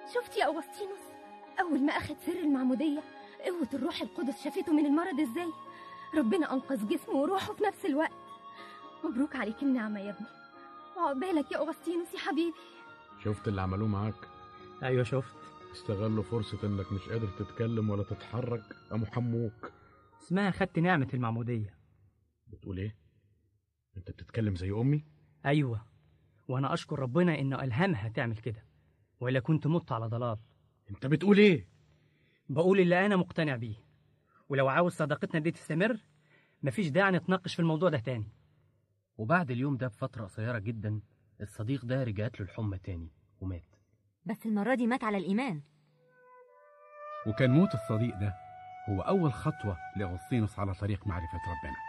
شفت يا أوغسطينوس أول ما أخد سر المعمودية قوة الروح القدس شافته من المرض إزاي ربنا أنقذ جسمه وروحه في نفس الوقت مبروك عليك النعمة يا ابني وعقبالك يا أوغسطينوس يا حبيبي شفت اللي عملوه معاك ايوه شفت استغلوا فرصة انك مش قادر تتكلم ولا تتحرك قاموا حموك اسمها خدت نعمة المعمودية بتقول ايه انت بتتكلم زي امي ايوه وانا اشكر ربنا انه الهمها تعمل كده والا كنت مت على ضلال انت بتقول ايه بقول اللي انا مقتنع بيه ولو عاوز صداقتنا دي تستمر مفيش داعي نتناقش في الموضوع ده تاني وبعد اليوم ده بفترة قصيرة جدا الصديق ده رجعت له الحمى تاني ومات بس المرة دي مات على الإيمان وكان موت الصديق ده هو أول خطوة لأغسطينوس على طريق معرفة ربنا